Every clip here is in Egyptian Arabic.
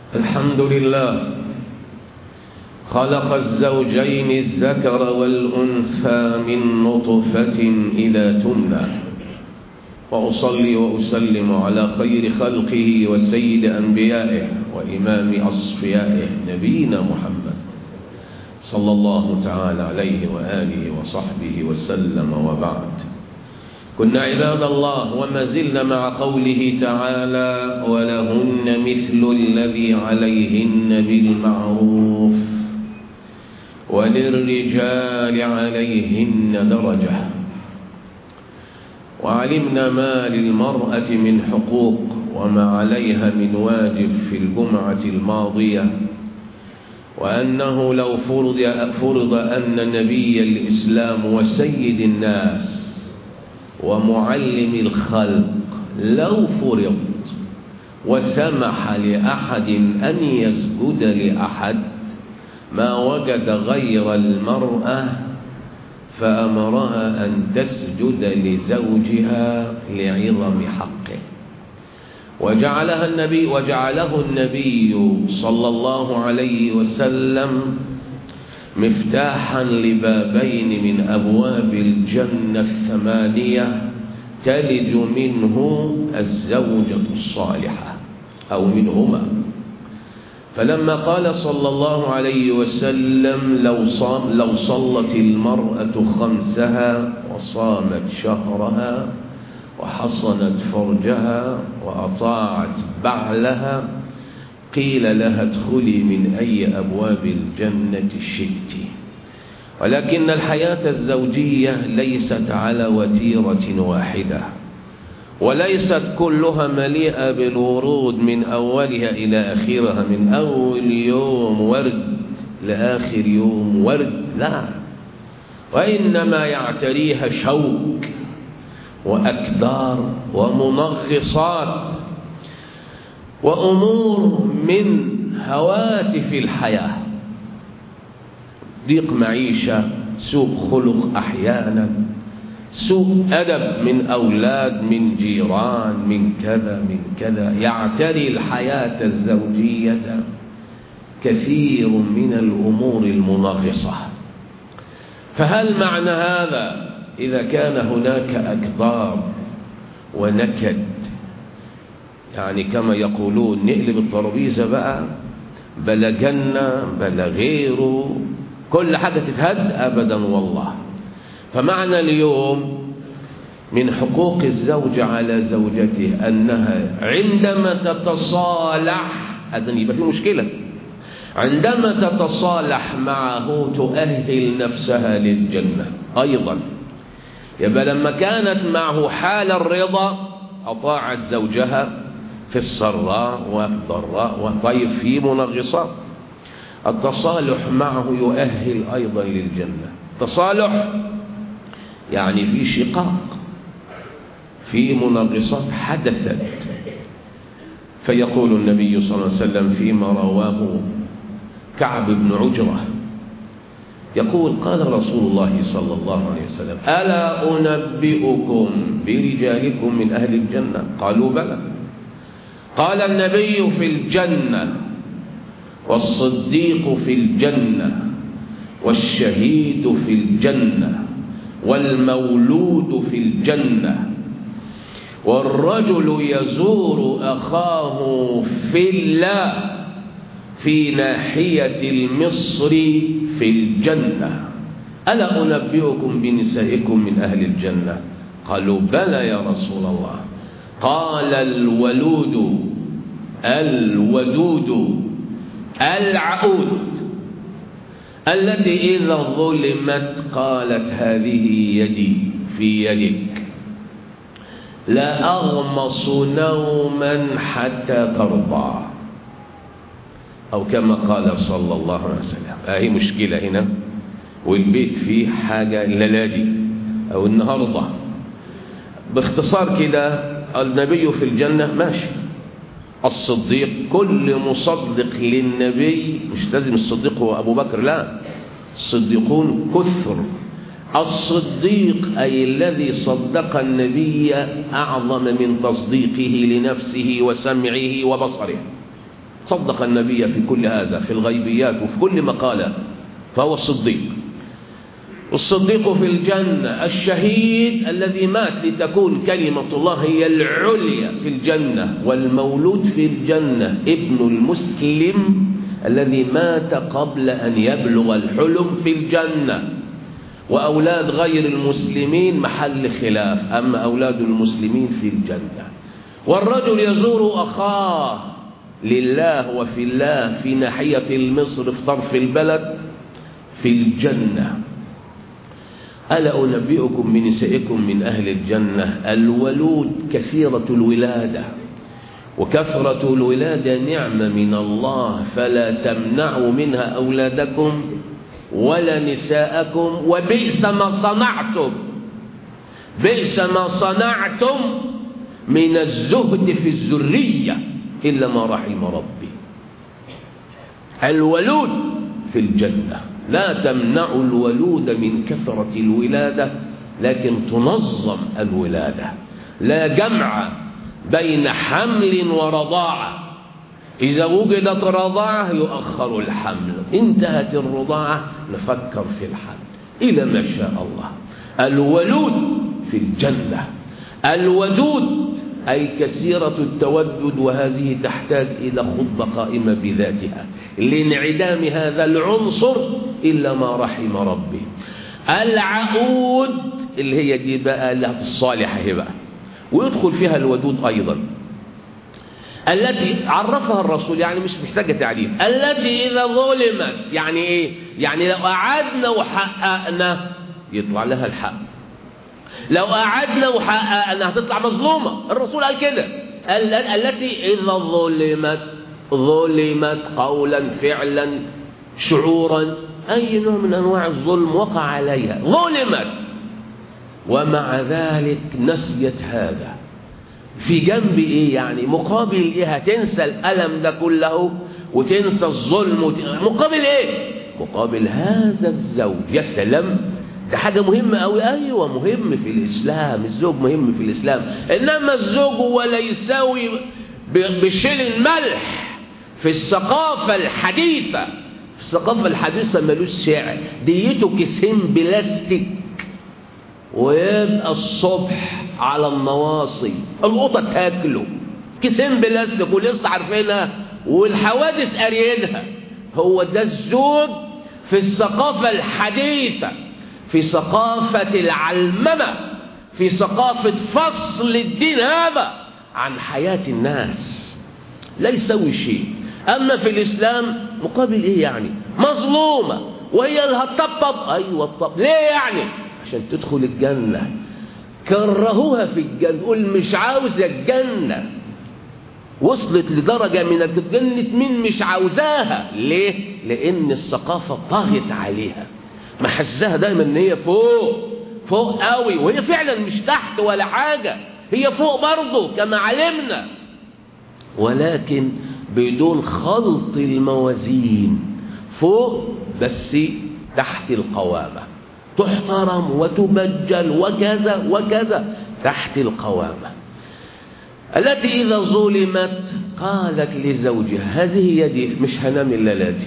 الحمد لله خلق الزوجين الذكر والأنثى من نطفة إلى تمنى وأصلي وأسلم على خير خلقه وسيد أنبيائه وإمام أصفيائه نبينا محمد صلى الله تعالى عليه وآله وصحبه وسلم وبعد كنا عباد الله وما زلنا مع قوله تعالى ولهن مثل الذي عليهن بالمعروف وللرجال عليهن درجة وعلمنا ما للمرأة من حقوق وما عليها من واجب في الجمعة الماضية وأنه لو فرض, فرض أن نبي الإسلام وسيد الناس ومعلم الخلق لو فرض وسمح لأحد أن يسجد لأحد ما وجد غير المرأة فأمرها أن تسجد لزوجها لعظم حقه وجعلها النبي وجعله النبي صلى الله عليه وسلم مفتاحا لبابين من أبواب الجنة الثمانية تلج منه الزوجة الصالحة أو منهما فلما قال صلى الله عليه وسلم لو, صام لو صلت المرأة خمسها وصامت شهرها وحصنت فرجها وأطاعت بعلها قيل لها ادخلي من أي أبواب الجنة شئت ولكن الحياة الزوجية ليست على وتيرة واحدة وليست كلها مليئة بالورود من أولها إلى آخرها من أول يوم ورد لآخر يوم ورد لا وإنما يعتريها شوك وأكدار ومنغصات وأمور من هواتف الحياة ضيق معيشة سوء خلق أحيانا سوء أدب من أولاد من جيران من كذا من كذا يعتري الحياة الزوجية كثير من الأمور المنغصة فهل معنى هذا إذا كان هناك أكبار ونكد يعني كما يقولون نقلب الترابيزة بقى بلا جنة بلا غيره كل حاجة تتهد أبدا والله فمعنى اليوم من حقوق الزوج على زوجته أنها عندما تتصالح أذن يبقى في مشكلة عندما تتصالح معه تؤهل نفسها للجنة أيضا يبقى لما كانت معه حال الرضا أطاعت زوجها في السراء والضراء وطيب في منغصات التصالح معه يؤهل أيضا للجنة تصالح يعني في شقاق في منغصات حدثت فيقول النبي صلى الله عليه وسلم فيما رواه كعب بن عجرة يقول قال رسول الله صلى الله عليه وسلم ألا أنبئكم برجالكم من أهل الجنة قالوا بلى قال النبي في الجنة والصديق في الجنة والشهيد في الجنة والمولود في الجنة والرجل يزور أخاه في الله في ناحية المصر في الجنة ألا أنبئكم بنسائكم من أهل الجنة قالوا بلى يا رسول الله قال الولود الودود العود التي إذا ظلمت قالت هذه يدي في يدك لا أغمص نوما حتى ترضى أو كما قال صلى الله عليه وسلم هي مشكلة هنا والبيت فيه حاجة للادي أو النهاردة باختصار كده النبي في الجنة ماشي الصديق كل مصدق للنبي مش لازم الصديق هو أبو بكر لا الصديقون كثر الصديق أي الذي صدق النبي أعظم من تصديقه لنفسه وسمعه وبصره صدق النبي في كل هذا في الغيبيات وفي كل مقالة فهو الصديق الصديق في الجنة الشهيد الذي مات لتكون كلمة الله هي العليا في الجنة والمولود في الجنة ابن المسلم الذي مات قبل أن يبلغ الحلم في الجنة وأولاد غير المسلمين محل خلاف أما أولاد المسلمين في الجنة والرجل يزور أخاه لله وفي الله في ناحية المصر في طرف البلد في الجنة ألا أنبئكم بنسائكم من أهل الجنة الولود كثيرة الولادة وكثرة الولادة نعمة من الله فلا تمنعوا منها أولادكم ولا نساءكم وبئس ما صنعتم بئس ما صنعتم من الزهد في الذرية إلا ما رحم ربي الولود في الجنة لا تمنع الولود من كثرة الولادة لكن تنظم الولادة لا جمع بين حمل ورضاعة إذا وجدت رضاعة يؤخر الحمل انتهت الرضاعة نفكر في الحمل إلى ما شاء الله الولود في الجنة الودود أي كثيرة التودد وهذه تحتاج إلى خطبة قائمة بذاتها لانعدام هذا العنصر إلا ما رحم ربي العقود اللي هي دي بقى الصالحة هي بقى ويدخل فيها الودود أيضا التي عرفها الرسول يعني مش محتاجة تعريف التي إذا ظلمت يعني إيه يعني لو قعدنا وحققنا يطلع لها الحق لو قعدنا وحققنا هتطلع مظلومة الرسول قال كده التي إذا ظلمت ظلمت قولا فعلا شعورا أي نوع من أنواع الظلم وقع عليها ظلمت ومع ذلك نسيت هذا في جنب إيه يعني مقابل إيه هتنسى الألم ده كله وتنسى الظلم وت... مقابل إيه مقابل هذا الزوج يا سلام ده حاجة مهمة أوي أيوة مهم في الإسلام الزوج مهم في الإسلام إنما الزوج ولا يساوي بشيل ملح في الثقافة الحديثة في الثقافة الحديثة ملوش سعر ديته كيسين بلاستيك ويبقى الصبح على النواصي القطة تاكله كيسين بلاستيك ولسه عارفينها والحوادث قاريينها هو ده الزوج في الثقافة الحديثة في ثقافة العلمنة في ثقافة فصل الدين هذا عن حياة الناس لا يسوي شيء أما في الإسلام مقابل إيه يعني مظلومة وهي اللي هتطبطب أيوة الطب ليه يعني عشان تدخل الجنة كرهوها في الجنة قول مش عاوزة الجنة وصلت لدرجة من الجنة مين مش عاوزاها ليه لأن الثقافة طاغت عليها محسها دايما ان هي فوق فوق قوي وهي فعلا مش تحت ولا حاجة هي فوق برضه كما علمنا ولكن بدون خلط الموازين فوق بس تحت القوامة تحترم وتبجل وكذا وكذا تحت القوامة التي إذا ظلمت قالت لزوجها هذه يدي مش هنام إلا لاتي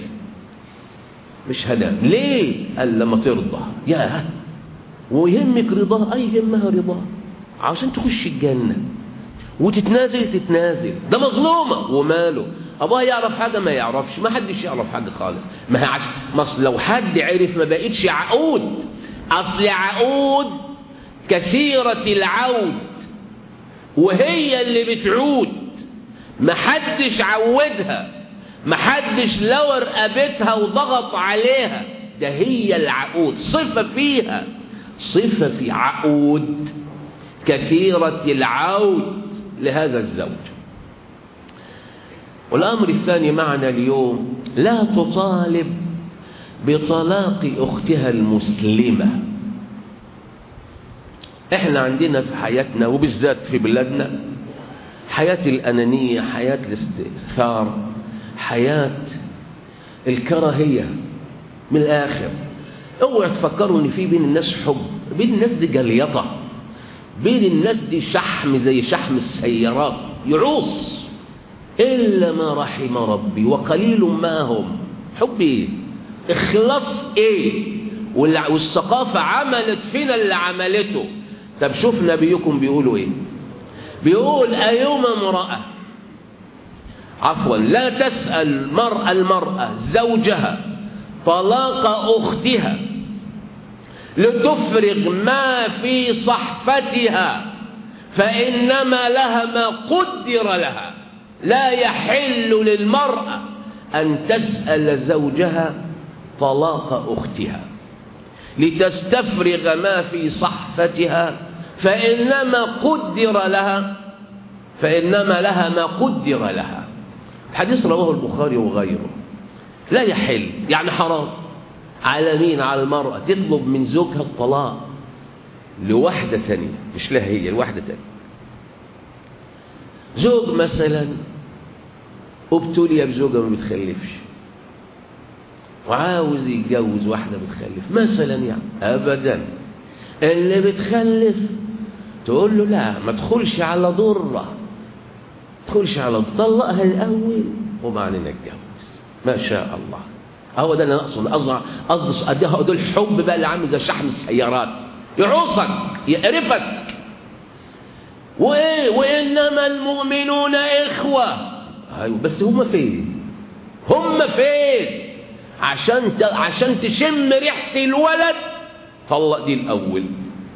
مش هنام ليه قال لما ترضى يا ويهمك رضاه اي يهمها رضاه عشان تخش الجنة وتتنازل تتنازل ده مظلومة وماله أبوها يعرف حاجة ما يعرفش ما حدش يعرف حاجة خالص ما هي عشان مصر لو حد عرف ما بقتش عقود أصل عقود كثيرة العود وهي اللي بتعود ما حدش عودها محدش لو رقبتها وضغط عليها ده هي العقود صفة فيها صفة في عقود كثيرة العود لهذا الزوج والأمر الثاني معنا اليوم لا تطالب بطلاق أختها المسلمة احنا عندنا في حياتنا وبالذات في بلادنا حياة الأنانية حياة الاستئثار حياة الكراهية من الآخر اوعوا تفكروا ان في بين الناس حب بين الناس دي جليطة بين الناس دي شحم زي شحم السيارات يعوص إلا ما رحم ربي وقليل ما هم حب إيه إخلاص إيه والثقافة عملت فينا اللي عملته طب شوف نبيكم بيقولوا إيه بيقول أيوم امرأة عفوا لا تسأل مرأة المرأة زوجها طلاق أختها لتفرغ ما في صحفتها فإنما لها ما قدر لها لا يحل للمرأة أن تسأل زوجها طلاق أختها لتستفرغ ما في صحفتها فإنما قدر لها فإنما لها ما قدر لها الحديث رواه البخاري وغيره لا يحل يعني حرام على مين على المرأة تطلب من زوجها الطلاق لواحدة ثانية مش لها هي لواحدة ثانية زوج مثلا ابتلي بزوجة ما بتخلفش وعاوز يتجوز واحدة بتخلف مثلا يعني أبدا اللي بتخلف تقول له لا ما تدخلش على ضرة تدخلش على طلقها الأول وبعدين اتجوز ما شاء الله هو ده اللي اقصد قصدي قصدي اديها دول الحب بقى اللي عامل زي شحم السيارات يعوصك يقرفك وايه وانما المؤمنون اخوه ايوه بس هم فين هم فين عشان ت... عشان تشم ريحه الولد طلق دي الاول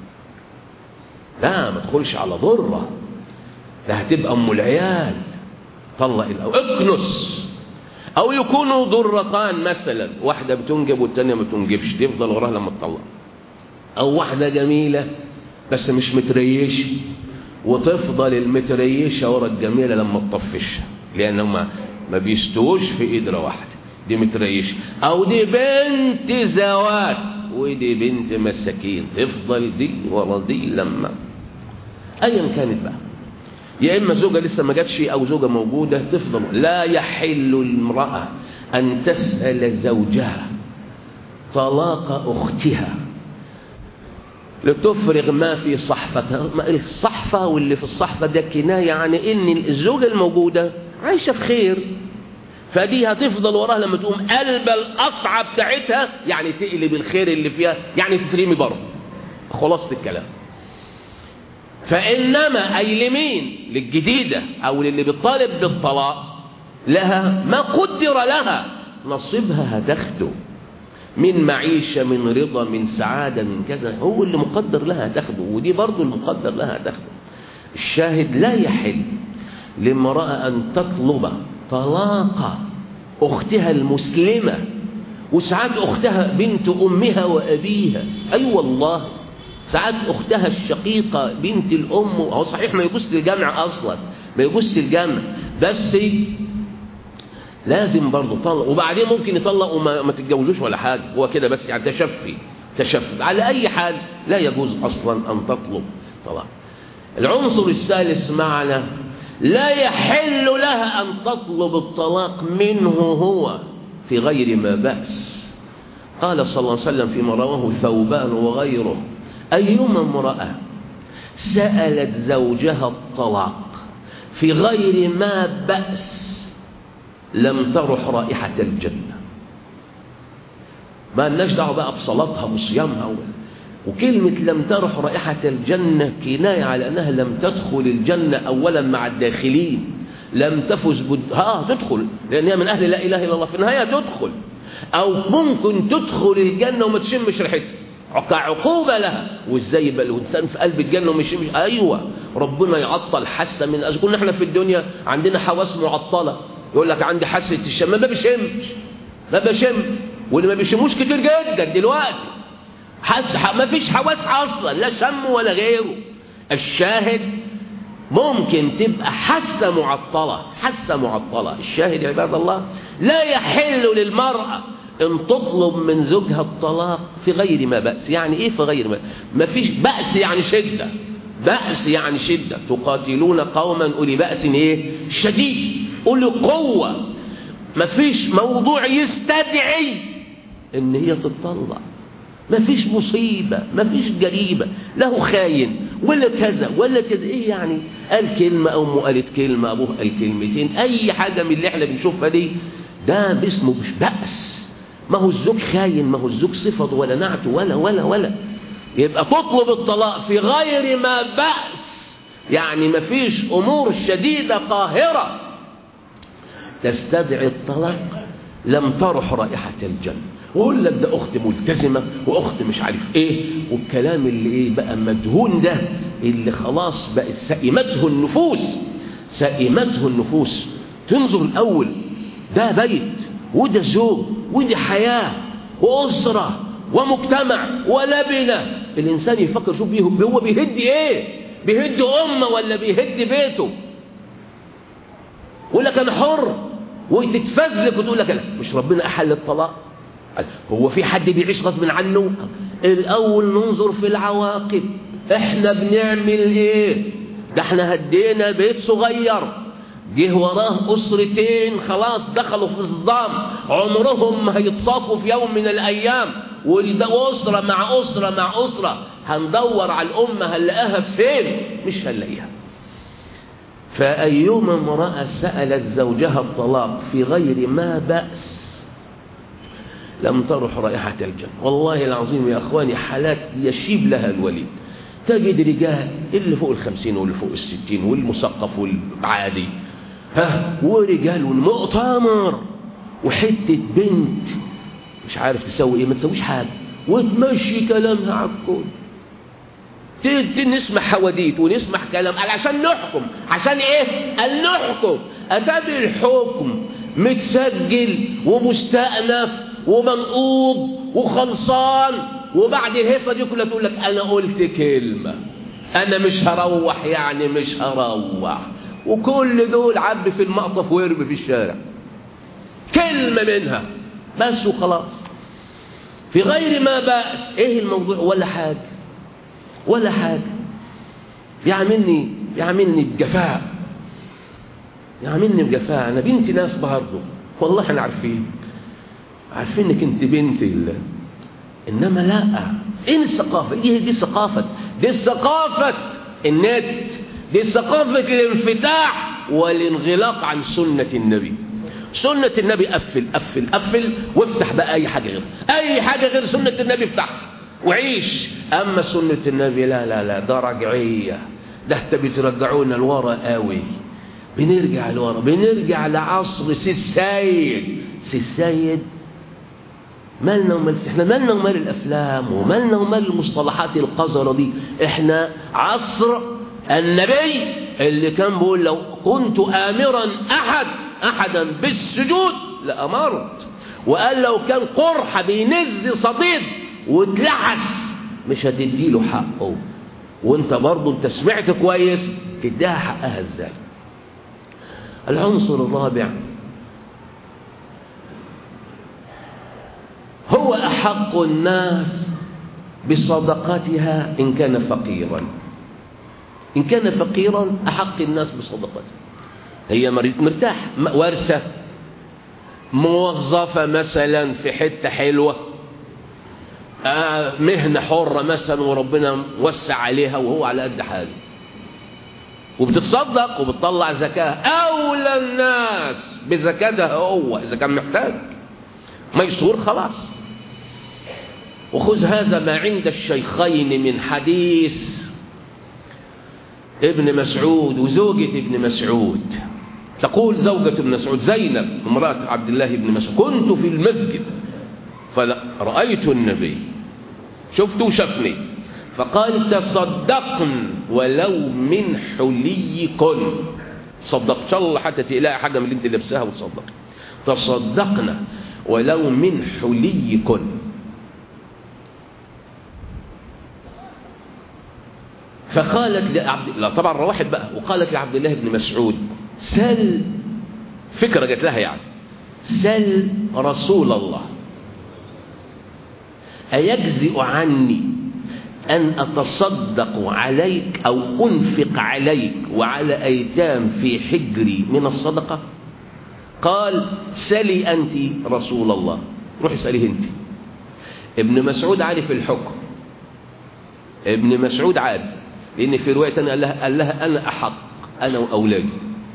لا ما تدخلش على ضره ده هتبقى ام العيال طلق الاول اكنس او يكونوا ضرتان مثلا واحده بتنجب والتانيه ما بتنجبش تفضل وراها لما تطلق او واحده جميله بس مش متريشه وتفضل المتريشه ورا الجميله لما تطفشها لان هم ما بيستووش في قدره واحده دي متريشه او دي بنت زواج ودي بنت مساكين تفضل دي ورا دي لما ايا كانت بقى يا إما زوجة لسه ما جاتش أو زوجة موجودة تفضل لا يحل المرأة أن تسأل زوجها طلاق أختها لتفرغ ما في صحفتها الصحفة واللي في الصحفة ده كناية عن إن الزوجة الموجودة عايشة في خير فدي هتفضل وراها لما تقوم قلب الأصعب بتاعتها يعني تقلب الخير اللي فيها يعني تترمي بره خلاصة الكلام فإنما أي لمين للجديدة أو للي بتطالب بالطلاق لها ما قدر لها نصيبها هتاخده من معيشة من رضا من سعادة من كذا هو اللي مقدر لها هتاخده ودي برضو المقدر لها هتاخده الشاهد لا يحل لامرأة أن تطلب طلاق أختها المسلمة وساعات أختها بنت أمها وأبيها أي أيوة والله ساعات أختها الشقيقة بنت الأم هو صحيح ما يجوز الجمع أصلا ما يجوز الجمع بس لازم برضه طلق وبعدين ممكن يطلق وما ما تتجوزوش ولا حاجة هو كده بس يعني تشفي تشفي على أي حال لا يجوز أصلا أن تطلب طلاق العنصر الثالث معنا لا يحل لها أن تطلب الطلاق منه هو في غير ما بأس قال صلى الله عليه وسلم فيما رواه ثوبان وغيره أيما امرأة سألت زوجها الطلاق في غير ما بأس لم ترح رائحة الجنة ما لناش دعوة بقى بصلاتها وصيامها وكلمة لم ترح رائحة الجنة كناية على أنها لم تدخل الجنة أولا مع الداخلين لم تفز بد... ها تدخل لأن هي من أهل لا إله إلا الله في النهاية تدخل أو ممكن تدخل الجنة وما تشمش ريحتها كعقوبة لها وازاي يبقى الانسان في قلب الجنة ومش مش ايوه ربنا يعطل حاسه من اذا كنا احنا في الدنيا عندنا حواس معطله يقول لك عندي حاسه الشم ما بشمش ما بشم واللي ما بيشموش كتير جدا دلوقتي حس ما فيش حواس اصلا لا شم ولا غيره الشاهد ممكن تبقى حاسه معطله حاسه معطله الشاهد يا عباد الله لا يحل للمراه ان تطلب من زوجها الطلاق في غير ما بأس يعني ايه في غير ما ما فيش بأس يعني شدة بأس يعني شدة تقاتلون قوما أولي بأس ايه شديد أولي قوة ما فيش موضوع يستدعي ان هي تتطلق ما فيش مصيبة ما فيش جريمة له خاين ولا كذا ولا كذا ايه يعني قال كلمة امه قالت كلمة ابوه قال كلمتين اي حاجة من اللي احنا بنشوفها دي ده باسمه مش بأس ما هو الزوج خاين ما هو الزوج صفته ولا نعته ولا ولا ولا يبقى تطلب الطلاق في غير ما بأس يعني ما فيش امور شديدة قاهرة تستدعي الطلاق لم ترح رائحة الجنة ويقول لك ده اخت ملتزمة واخت مش عارف ايه والكلام اللي ايه بقى مدهون ده اللي خلاص بقت سئمته النفوس سئمته النفوس تنظر الاول ده بيت وده زوج ودي حياة واسرة ومجتمع ولبنة الانسان يفكر شوف بيه هو بيهد ايه بيهد امه ولا بيهد بيته يقول لك انا حر وتتفزلك وتقول لك لا مش ربنا احل الطلاق هو في حد بيعيش غصب عنه الاول ننظر في العواقب احنا بنعمل ايه ده احنا هدينا بيت صغير جه وراه اسرتين خلاص دخلوا في صدام عمرهم ما هيتصافوا في يوم من الايام وده اسره مع اسره مع اسره هندور على الامه هنلاقيها فين مش هنلاقيها فأيما امرأة سألت زوجها الطلاق في غير ما بأس لم ترح رائحة الجنة والله العظيم يا أخواني حالات يشيب لها الوليد تجد رجال اللي فوق الخمسين واللي فوق الستين والمثقف والعادي ها ورجال والمؤتمر وحتة بنت مش عارف تسوي ايه ما تسويش حاجة وتمشي كلامها على الكل نسمع حواديت ونسمع كلام قال عشان نحكم عشان ايه قال نحكم اتابع الحكم متسجل ومستأنف ومنقوض وخلصان وبعد الهيصه دي كلها تقول لك انا قلت كلمه انا مش هروح يعني مش هروح وكل دول عب في المقطف ويرمي في الشارع كلمه منها بس وخلاص في غير ما بأس ايه الموضوع ولا حاجه ولا حاجة يعملني يعملني بجفاء يعملني بجفاء أنا بنتي ناس برضه والله احنا عارفين عارفين انك انت بنتي الله انما لا ايه الثقافة دي دي ثقافة دي ثقافة النت دي ثقافة الانفتاح والانغلاق عن سنة النبي سنة النبي قفل قفل قفل وافتح بقى اي حاجة غير اي حاجة غير سنة النبي افتحها وعيش أما سنة النبي لا لا لا ده رجعية ده انت بترجعونا لورا قوي بنرجع لورا بنرجع لعصر سي السيد سي السيد مالنا ومال احنا مالنا ومال الافلام ومالنا ومال المصطلحات القذره دي احنا عصر النبي اللي كان بيقول لو كنت امرا احد احدا بالسجود لامرت وقال لو كان قرحه بينز صديد واتلحس مش هتديله حقه وانت برضه انت سمعت كويس تديها حقها ازاي العنصر الرابع هو احق الناس بصدقتها ان كان فقيرا ان كان فقيرا احق الناس بصدقته هي مرتاح ورثه موظفه مثلا في حته حلوه آه مهنة حرة مثلا وربنا وسع عليها وهو على قد حاله وبتتصدق وبتطلع زكاة أولى الناس بزكاتها هو إذا كان محتاج ميسور خلاص وخذ هذا ما عند الشيخين من حديث ابن مسعود وزوجة ابن مسعود تقول زوجة ابن مسعود زينب امرأة عبد الله بن مسعود كنت في المسجد فرأيت النبي شفته وشافني فقال تصدقن ولو من حليكن تصدق ان شاء الله حتى تلاقي حاجه من اللي انت لابساها وتصدق تصدقن ولو من حليكن فقالت لعبد لا طبعا روحت بقى وقالت لعبد الله بن مسعود سل فكره جت لها يعني سل رسول الله أيجزئ عني أن أتصدق عليك أو أنفق عليك وعلى أيتام في حجري من الصدقة قال سلي أنت رسول الله روح اسأليه أنت ابن مسعود عارف الحكم ابن مسعود عارف لأن في رواية أنا قال لها, قال لها أنا أحق أنا وأولادي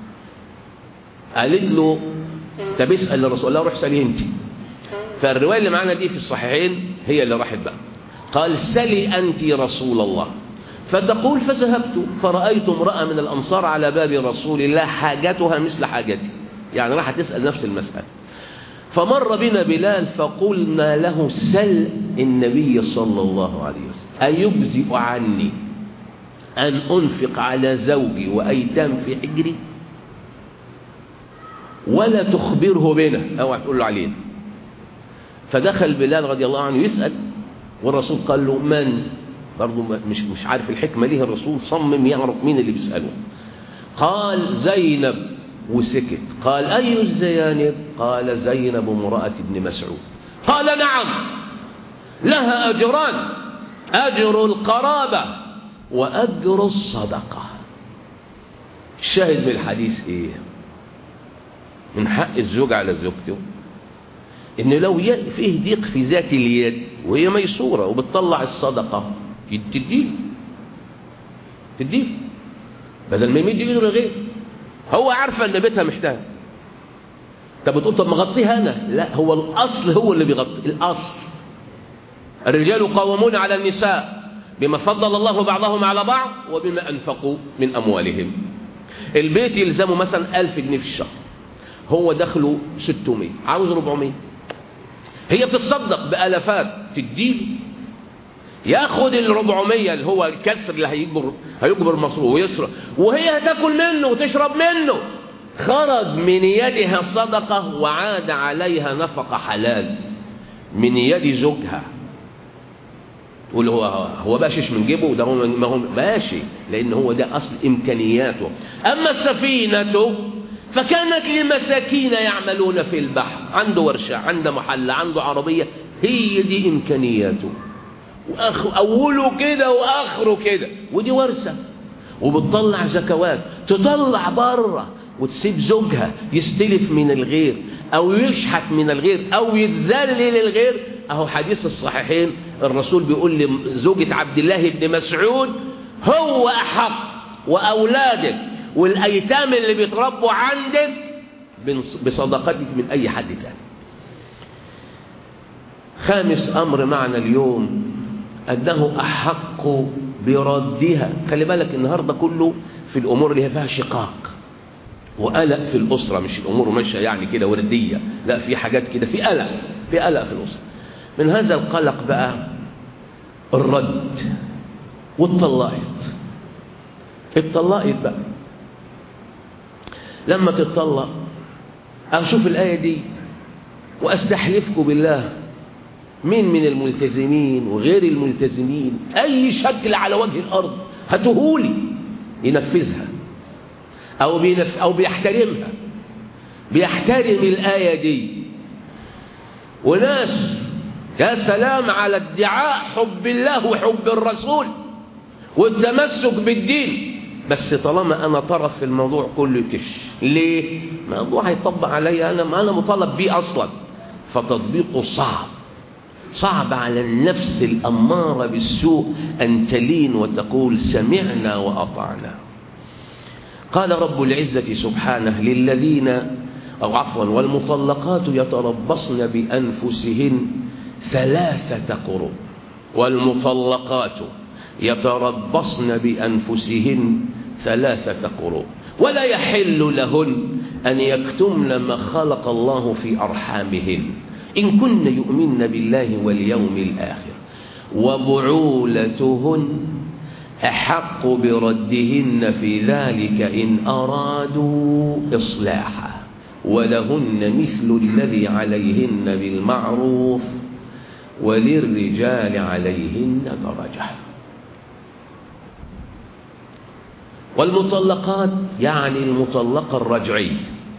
قالت له طب اسأل الرسول الله روح سأليه أنت فالرواية اللي معانا دي في الصحيحين هي اللي راحت بقى قال سلي أنت رسول الله فتقول فذهبت فرأيت امرأة من الأنصار على باب رسول الله حاجتها مثل حاجتي يعني راح تسأل نفس المسألة فمر بنا بلال فقلنا له سل النبي صلى الله عليه وسلم أيجزئ عني أن أنفق على زوجي وأيتام في حجري ولا تخبره بنا أو تقول له علينا فدخل بلال رضي الله عنه يسأل والرسول قال له من برضه مش مش عارف الحكمة ليه الرسول صمم يعرف مين اللي بيسأله قال زينب وسكت قال أي الزيانب قال زينب امرأة ابن مسعود قال نعم لها أجران أجر القرابة وأجر الصدقة الشاهد من الحديث إيه من حق الزوج على زوجته إن لو فيه ضيق في ذات اليد وهي ميسورة وبتطلع الصدقة تديله تديله بدل ما يمد ايده لغير هو عارفه ان بيتها محتاج طب بتقول طب ما اغطيها انا لا هو الاصل هو اللي بيغطي الاصل الرجال قوامون على النساء بما فضل الله بعضهم على بعض وبما انفقوا من اموالهم البيت يلزمه مثلا 1000 جنيه في الشهر هو دخله 600 عاوز 400 هي بتتصدق بالافات تديله ياخد ال 400 اللي هو الكسر اللي هيجبر هيجبر مصروف ويصرف وهي هتاكل منه وتشرب منه خرج من يدها صدقة وعاد عليها نفقة حلال من يد زوجها تقول هو هو باشش من جيبه وده هو ما هو ماشي لان هو ده اصل امكانياته اما السفينه فكانت لمساكين يعملون في البحر عنده ورشه عنده محل عنده عربيه هي دي امكانياته وأخ... أوله كده وآخره كده ودي ورثة وبتطلع زكوات تطلع بره وتسيب زوجها يستلف من الغير أو يشحت من الغير أو يتذلل للغير أهو حديث الصحيحين الرسول بيقول لزوجة عبد الله بن مسعود هو أحق وأولادك والأيتام اللي بيتربوا عندك بصدقتك من أي حد تاني خامس أمر معنا اليوم أنه أحق بردها خلي بالك النهاردة كله في الأمور اللي فيها شقاق وقلق في الأسرة مش الأمور ماشية يعني كده وردية لا في حاجات كده في قلق في قلق في الأسرة من هذا القلق بقى الرد واتطلقت اتطلقت بقى لما تتطلق أشوف الآية دي وأستحلفكم بالله مين من الملتزمين وغير الملتزمين أي شكل على وجه الأرض هاتهولي ينفذها أو, بينف أو بيحترمها بيحترم الآية دي وناس يا سلام على ادعاء حب الله وحب الرسول والتمسك بالدين بس طالما أنا طرف في الموضوع كله كش ليه؟ الموضوع هيطبق عليا أنا ما أنا مطالب بيه أصلا فتطبيقه صعب صعب على النفس الأمارة بالسوء أن تلين وتقول سمعنا وأطعنا قال رب العزة سبحانه للذين أو عفوا والمطلقات يتربصن بأنفسهن ثلاثة قروء والمطلقات يتربصن بأنفسهن ثلاثة قروء ولا يحل لهن أن يكتمن ما خلق الله في أرحامهن إن كن يؤمن بالله واليوم الآخر وبعولتهن أحق بردهن في ذلك إن أرادوا إصلاحا ولهن مثل الذي عليهن بالمعروف وللرجال عليهن درجة والمطلقات يعني المطلقة الرجعي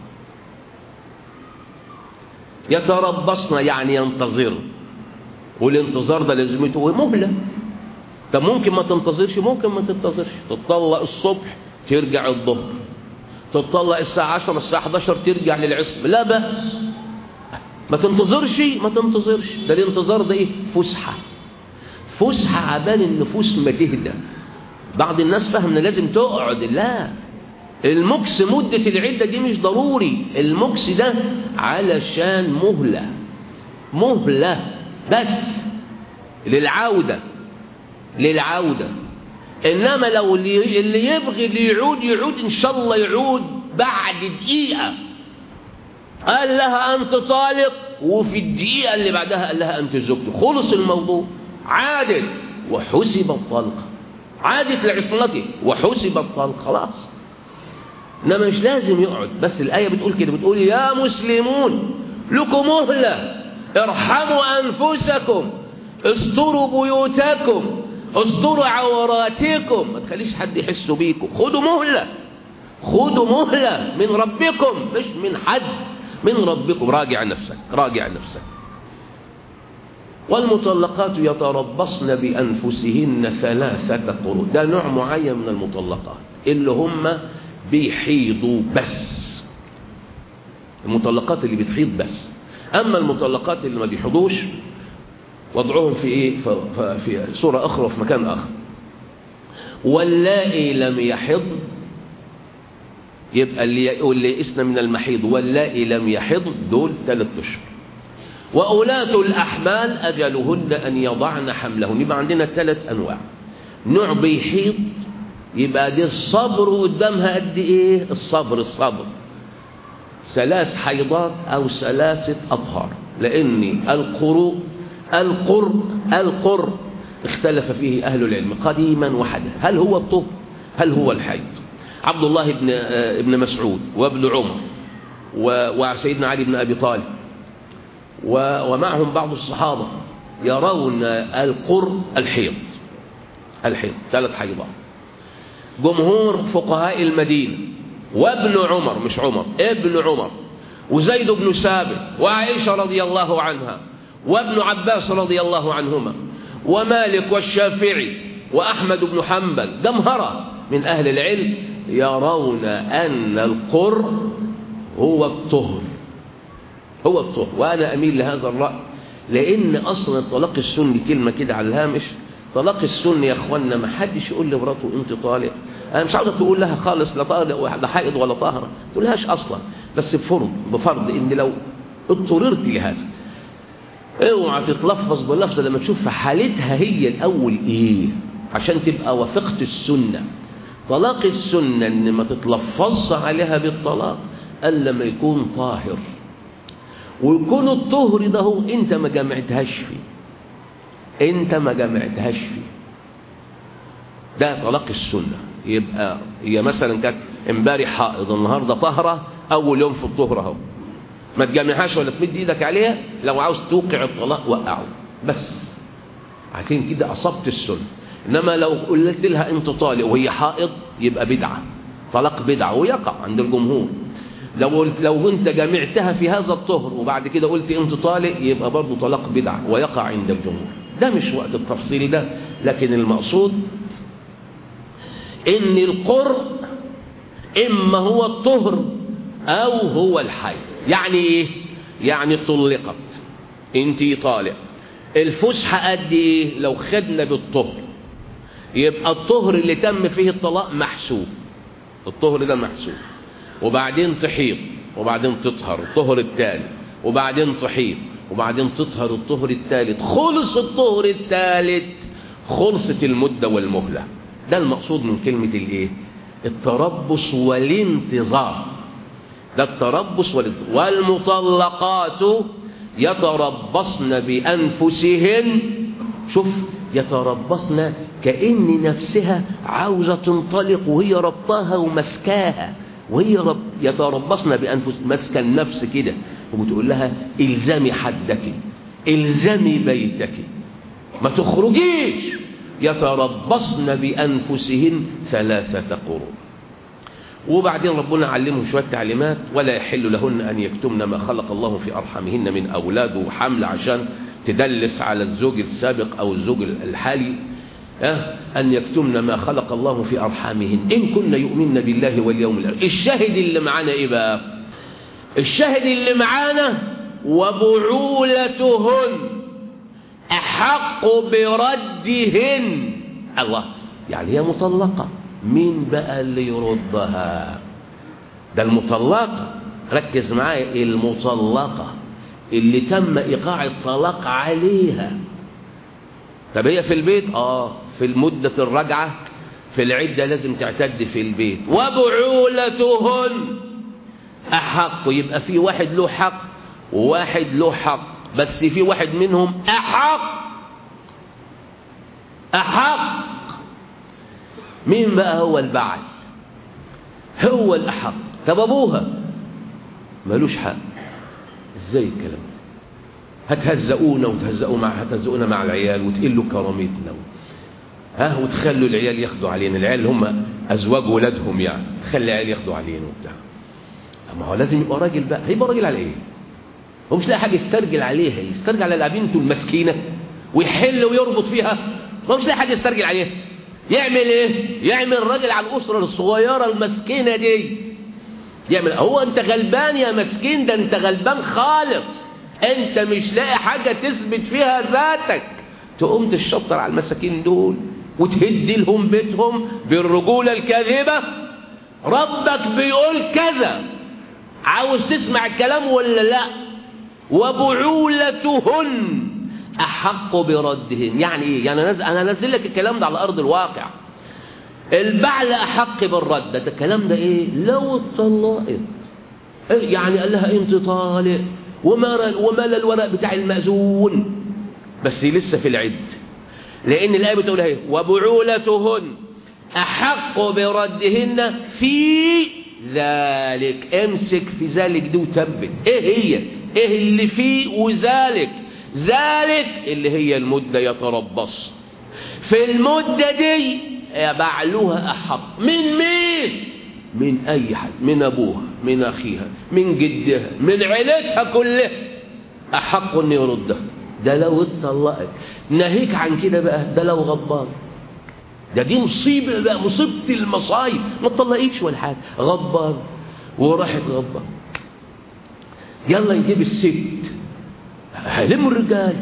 يتربصن يعني ينتظر والانتظار ده لازمته مهلة طب ممكن ما تنتظرش ممكن ما تنتظرش تطلق الصبح ترجع الظهر تطلق الساعة 10 الساعة 11 ترجع للعصر لا بأس ما تنتظرش ما تنتظرش ده الانتظار ده ايه فسحة فسحة عبال النفوس ما تهدى بعض الناس فهم ان لازم تقعد لا المكس مدة العدة دي مش ضروري المكس ده علشان مهلة مهلة بس للعودة للعودة إنما لو اللي اللي يبغي اللي يعود يعود إن شاء الله يعود بعد دقيقة قال لها أنت طالق وفي الدقيقة اللي بعدها قال لها أنت زوجتي خلص الموضوع عادت وحسب الطلق عادت لعصمته وحسب الطلق خلاص إنما مش لازم يقعد بس الآية بتقول كده بتقول يا مسلمون لكم مهلة ارحموا أنفسكم استروا بيوتكم استروا عوراتكم ما تخليش حد يحس بيكم خدوا مهلة خدوا مهلة من ربكم مش من حد من ربكم راجع نفسك راجع نفسك والمطلقات يتربصن بأنفسهن ثلاثة قروء ده نوع معين من المطلقات اللي هم بيحيضوا بس المطلقات اللي بتحيض بس أما المطلقات اللي ما بيحيضوش وضعهم في إيه في سورة أخرى في مكان آخر واللائي لم يحض يبقى اللي اللي يئسن من المحيض واللائي لم يحض دول ثلاث اشهر وأولاة الأحمال أجلهن أن يضعن حملهن يبقى عندنا ثلاث أنواع نوع بيحيض يبقى دي الصبر قدامها قد إيه الصبر الصبر ثلاث حيضات أو ثلاثة أطهار لأن القروء القر القر اختلف فيه أهل العلم قديما وحدا هل هو الطهر هل هو الحيض عبد الله بن ابن مسعود وابن عمر وسيدنا علي بن أبي طالب ومعهم بعض الصحابة يرون القر الحيض الحيض ثلاث حيضات جمهور فقهاء المدينة وابن عمر مش عمر ابن عمر وزيد بن ثابت وعائشة رضي الله عنها وابن عباس رضي الله عنهما ومالك والشافعي وأحمد بن حنبل جمهرة من أهل العلم يرون أن القر هو الطهر هو الطهر وأنا أميل لهذا الرأي لأن أصلا الطلاق السني كلمة كده على الهامش طلاق السني يا أخوانا ما حدش يقول لمراته أنت طالق أنا مش عاوزك تقول لها خالص لا طالق لا حائض ولا طاهرة ما تقولهاش أصلا بس بفرض بفرض إن لو اضطررت لهذا اوعى تتلفظ باللفظ لما تشوف في حالتها هي الأول إيه عشان تبقى وافقت السنة طلاق السنة إن ما تتلفظش عليها بالطلاق إلا لما يكون طاهر ويكون الطهر ده هو أنت ما جمعتهاش فيه أنت ما جمعتهاش فيه ده طلاق السنة يبقى هي مثلا كانت امبارح حائض النهارده طهرة أول يوم في الطهر أهو ما تجمعهاش ولا تمد ايدك عليها لو عاوز توقع الطلاق وقعه بس عشان كده أصبت السنة إنما لو قلت لها أنت طالق وهي حائض يبقى بدعة طلاق بدعة ويقع عند الجمهور لو لو انت جمعتها في هذا الطهر وبعد كده قلت انت طالق يبقى برضه طلاق بدعة ويقع عند الجمهور ده مش وقت التفصيل ده لكن المقصود ان القر اما هو الطهر او هو الحي يعني ايه يعني طلقت انت طالق الفسحة قد ايه لو خدنا بالطهر يبقى الطهر اللي تم فيه الطلاق محسوب الطهر ده محسوب وبعدين تحيض وبعدين تطهر الطهر الثاني وبعدين تحيض وبعدين تطهر الطهر الثالث خلص الطهر الثالث خلصت المدة والمهلة ده المقصود من كلمة الايه التربص والانتظار ده التربص والانتظار والمطلقات يتربصن بأنفسهن شوف يتربصن كأن نفسها عاوزة تنطلق وهي ربطاها ومسكاها وهي رب يتربصن بأنفس مسك النفس كده وبتقول لها الزمي حدك الزمي بيتك ما تخرجيش يتربصن بأنفسهن ثلاثة قرون وبعدين ربنا علمهم شوية تعليمات ولا يحل لهن أن يكتمن ما خلق الله في أرحامهن من أولاد وحمل عشان تدلس على الزوج السابق أو الزوج الحالي أن يكتمن ما خلق الله في أرحامهن إن كن يؤمن بالله واليوم الآخر الشاهد اللي معانا إيه بقى الشاهد اللي معانا وبعولتهن أحق بردهن الله يعني هي مطلقة مين بقى اللي يردها ده المطلقة ركز معايا المطلقة اللي تم إيقاع الطلاق عليها طب هي في البيت اه في المدة الرجعة في العدة لازم تعتد في البيت وبعولتهن أحق يبقى في واحد له حق وواحد له حق بس في واحد منهم أحق أحق مين بقى هو البعل هو الأحق طب أبوها ملوش حق ازاي الكلام ده هتهزقونا وتهزقوا مع هتهزقونا مع العيال وتقلوا كرامتنا ها وتخلوا العيال ياخدوا علينا العيال اللي هم ازواج ولادهم يعني تخلي العيال ياخدوا علينا وبتاع ما هو لازم يبقى راجل بقى هيبقى راجل على ايه هو مش لاقي حاجه يسترجل عليها يسترجل على بنته المسكينه ويحل ويربط فيها ما مش لاقي حاجه يسترجل عليها يعمل ايه يعمل راجل على الاسره الصغيره المسكينه دي يعمل هو انت غلبان يا مسكين ده انت غلبان خالص انت مش لاقي حاجه تثبت فيها ذاتك تقوم تشطر على المساكين دول وتهد لهم بيتهم بالرجوله الكاذبه ربك بيقول كذا عاوز تسمع الكلام ولا لا وبعولتهن احق بردهن يعني ايه يعني انا انزل لك الكلام ده على ارض الواقع البعل احق بالرد ده الكلام ده ايه لو اتطلقت إيه يعني قال لها انت طالق ومال ومال الورق بتاع المأذون بس لسه في العد لان الايه بتقول ايه وبعولتهن احق بردهن في ذلك امسك في ذلك دي وثبت ايه هي ايه اللي فيه وذلك ذلك اللي هي المده يتربص في المده دي بعلوها أحق من مين من أي حد من أبوها من أخيها من جدها من عيلتها كلها أحق أن يردها ده لو اتطلقت ناهيك عن كده بقى ده لو غضبان ده دي مصيبة بقى مصيبة المصايب ما تطلقيش ولا حاجة غضبان وراحت غضبان يلا يجيب الست هلم الرجال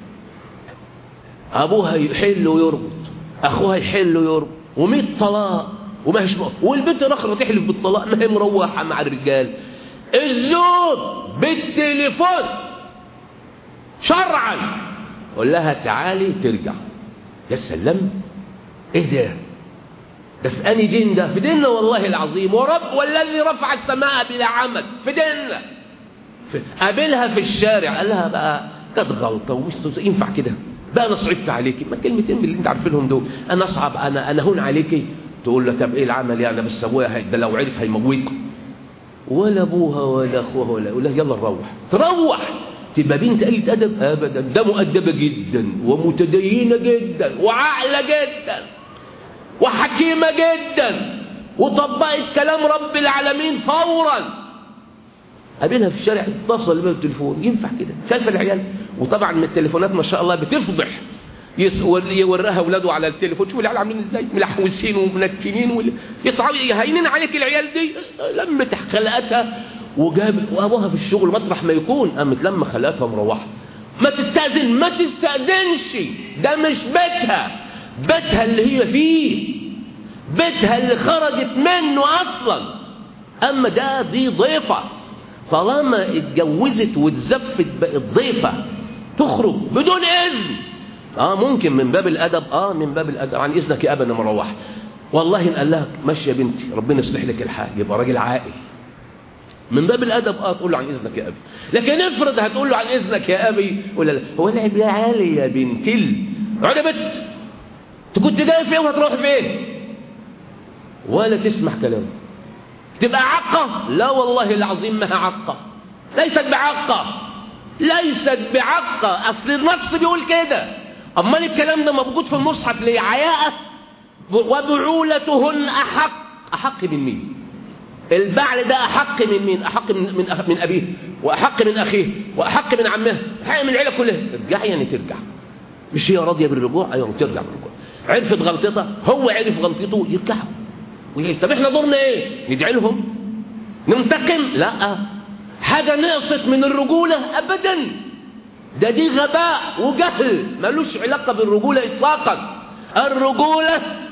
أبوها يحل ويربط اخوها يحل ويربط ومية طلاق وما هيش والبنت الاخرى تحلف بالطلاق ما هي مروحه مع الرجال الزوج بالتليفون شرعا قول لها تعالي ترجع يا سلام ايه ده ده في اني دين ده في ديننا والله العظيم ورب والذي رفع السماء بلا عمد في ديننا قابلها في الشارع قال لها بقى كانت غلطه ومش ينفع كده بقى انا صعبت عليكي ما كلمتين من اللي انت عارفينهم دول انا اصعب انا انا هون عليكي تقول له طب ايه العمل يعني بس ابويا ده لو عرف هيموتكم ولا ابوها ولا اخوها ولا يقول لها يلا نروح تروح تبقى بنت قلة ادب ابدا ده مؤدبه جدا ومتدينه جدا وعاقله جدا وحكيمه جدا وطبقت كلام رب العالمين فورا قابلها في الشارع اتصل بيها بالتليفون ينفع كده شايفه العيال وطبعا من التليفونات ما شاء الله بتفضح يوريها اولاده على التليفون شوف العيال عاملين ازاي ملحوسين ومنتنين يصعبوا هينين عليك العيال دي لمت خلقتها وجاب وابوها في الشغل مطرح ما يكون قامت لما خلقتها مروحه ما تستأذن ما تستأذنش ده مش بيتها بيتها اللي هي فيه بيتها اللي خرجت منه اصلا اما ده دي ضيفه طالما اتجوزت واتزفت بقت ضيفه تخرج بدون اذن اه ممكن من باب الادب اه من باب الادب عن اذنك يا ابا انا مروح والله ان قال لها ماشي يا بنتي ربنا يصلح لك الحال يبقى راجل عاقل من باب الادب اه تقول له عن اذنك يا ابي لكن افرض هتقول له عن اذنك يا ابي ولا لا هو لعب يا عالي يا بنتل اقعد يا بنت انت كنت جاي فين وهتروح فين ولا تسمع كلامه تبقى عقة لا والله العظيم ما عقة ليست بعقة ليست بعقة أصل النص بيقول كده أمال الكلام ده موجود في المصحف ليه عياءة وبعولتهن أحق أحق من مين البعل ده أحق من مين أحق من, من, من أبيه وأحق من أخيه وأحق من عمه أحق من العيلة كلها ارجعي يعني ترجع مش هي راضية بالرجوع أيوة ترجع بالرجوع عرفت غلطتها هو عرف غلطته يرجعوا طب احنا دورنا ايه ندعي لهم ننتقم لا حاجة نقصت من الرجولة ابدا ده دي غباء وجهل ملوش علاقة بالرجولة اطلاقا الرجولة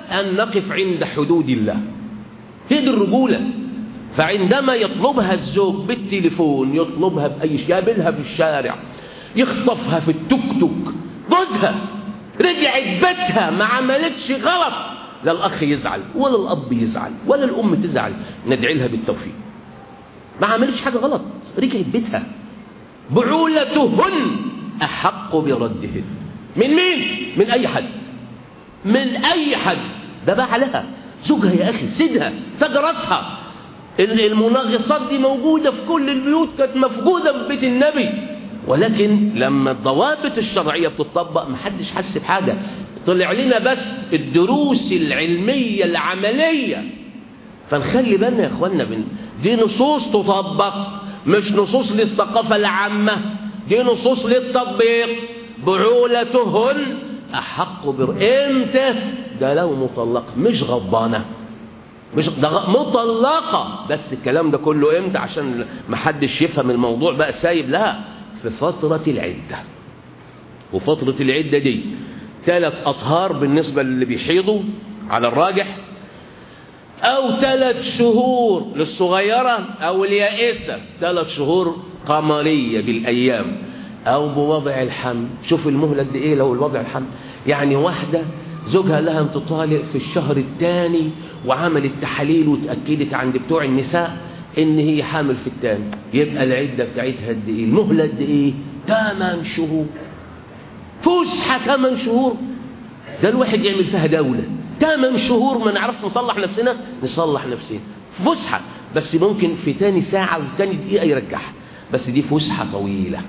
أن نقف عند حدود الله هي دي الرجولة فعندما يطلبها الزوج بالتليفون يطلبها بأي شيء يقابلها في الشارع يخطفها في التوك توك جوزها رجعت بيتها ما عملتش غلط لا الأخ يزعل ولا الأب يزعل ولا الأم تزعل ندعي لها بالتوفيق ما عملتش حاجة غلط رجعت بيتها بعولتهن أحق بردهن من مين؟ من أي حد من أي حد ده بقى عليها زوجها يا أخي سيدها تاج راسها المنغصات دي موجودة في كل البيوت كانت مفقودة في بيت النبي ولكن لما الضوابط الشرعية بتطبق محدش حس بحاجة طلع لنا بس الدروس العلمية العملية فنخلي بالنا يا اخوانا من دي نصوص تطبق مش نصوص للثقافة العامة دي نصوص للتطبيق بعولتهن أحق بر امتى ده لو مطلق مش غضبانة مش ده مطلقة بس الكلام ده كله امتى عشان ما حدش يفهم الموضوع بقى سايب لا في فترة العدة وفترة العدة دي ثلاث أطهار بالنسبة للي بيحيضوا على الراجح أو ثلاث شهور للصغيرة أو اليائسة ثلاث شهور قمرية بالأيام أو بوضع الحمل شوف المهلة قد إيه لو الوضع الحمل يعني واحدة زوجها لها انتطالق في الشهر الثاني وعملت تحاليل وتأكدت عند بتوع النساء إن هي حامل في الثاني يبقى العدة بتاعتها قد إيه المهلة قد إيه 8 شهور فسحة 8 شهور ده الواحد يعمل فيها دولة 8 شهور ما نعرف نصلح نفسنا نصلح نفسنا فسحة بس ممكن في تاني ساعة وتاني دقيقة يرجعها بس دي فسحة طويلة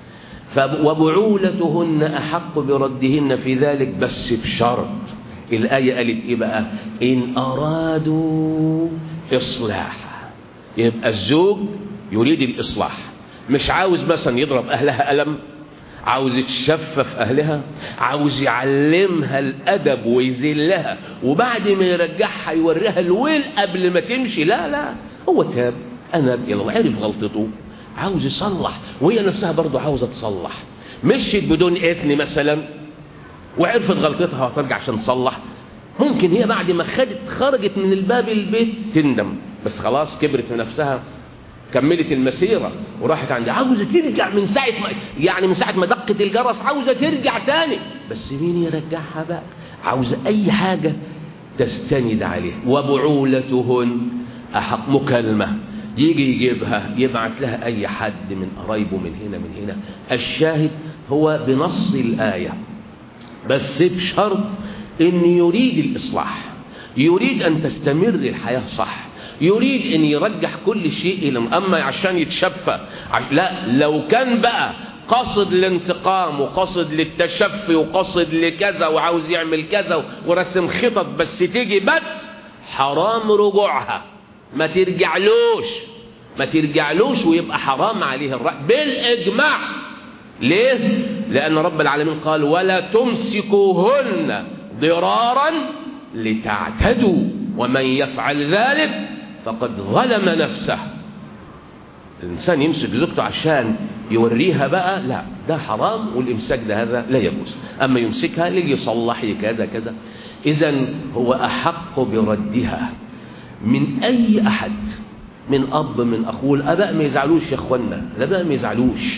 وبعولتهن أحق بردهن في ذلك بس بشرط الآية قالت إيه بقى إن أرادوا إصلاحا يبقى الزوج يريد الإصلاح مش عاوز مثلا يضرب أهلها ألم عاوز يتشفف أهلها عاوز يعلمها الأدب ويذلها وبعد ما يرجعها يوريها الويل قبل ما تمشي لا لا هو تاب أنا إلى الله عرف غلطته عاوز يصلح وهي نفسها برضه عاوزة تصلح مشيت بدون إذن مثلا وعرفت غلطتها وترجع عشان تصلح ممكن هي بعد ما خدت خرجت من الباب البيت تندم بس خلاص كبرت في نفسها كملت المسيرة وراحت عند عاوزة ترجع من ساعة ما يعني من ساعة ما دقت الجرس عاوزة ترجع تاني بس مين يرجعها بقى عاوزة أي حاجة تستند عليه وبعولتهن أحق مكالمة يجي يجيبها يبعت لها أي حد من قرايبه من هنا من هنا الشاهد هو بنص الآية بس بشرط أن يريد الإصلاح يريد أن تستمر الحياة صح يريد أن يرجح كل شيء إلى أما عشان يتشفى لا لو كان بقى قصد الانتقام وقصد للتشفي وقصد لكذا وعاوز يعمل كذا ورسم خطط بس تيجي بس حرام رجوعها ما ترجعلوش ما ترجعلوش ويبقى حرام عليه الرأي بالإجماع ليه؟ لأن رب العالمين قال ولا تمسكوهن ضرارا لتعتدوا ومن يفعل ذلك فقد ظلم نفسه الإنسان يمسك زوجته عشان يوريها بقى لا ده حرام والإمساك ده هذا لا يجوز أما يمسكها ليه يصلح كذا كذا إذا هو أحق بردها من أي أحد من أب من أخوه الأباء ما يزعلوش يا أخوانا الأباء ما يزعلوش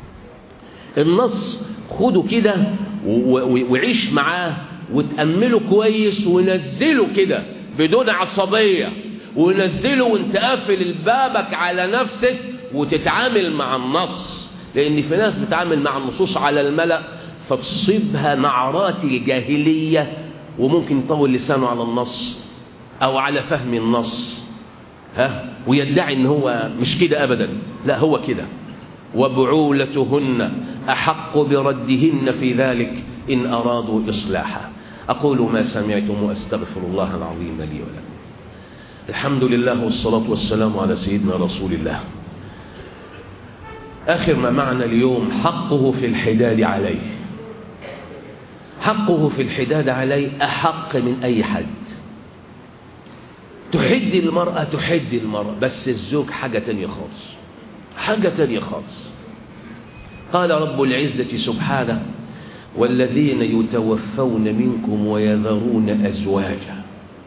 النص خده كده وعيش معاه وتأمله كويس ونزله كده بدون عصبية ونزله وانت قافل البابك على نفسك وتتعامل مع النص لأن في ناس بتعامل مع النصوص على الملأ فتصيبها نعرات الجاهلية وممكن يطول لسانه على النص أو على فهم النص ها ويدعي ان هو مش كده أبدا لا هو كده وبعولتهن أحق بردهن في ذلك إن أرادوا إصلاحا أقول ما سمعتم وأستغفر الله العظيم لي ولكم الحمد لله والصلاة والسلام على سيدنا رسول الله آخر ما معنا اليوم حقه في الحداد عليه حقه في الحداد عليه أحق من أي حد تحد المرأة تحد المرأة بس الزوج حاجة تانية خالص حاجة تانية خالص قال رب العزة سبحانه والذين يتوفون منكم ويذرون أزواجا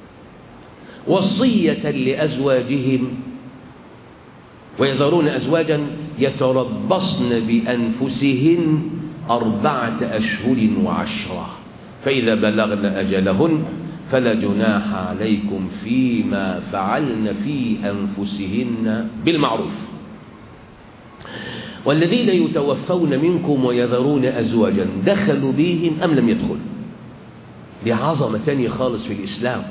وصية لأزواجهم ويذرون أزواجا يتربصن بأنفسهن أربعة أشهر وعشرة فإذا بلغن أجلهن فلا جناح عليكم فيما فعلن في أنفسهن بالمعروف والذين يتوفون منكم ويذرون أزواجا دخلوا بهم أم لم يدخلوا دي عظمة ثانية خالص في الإسلام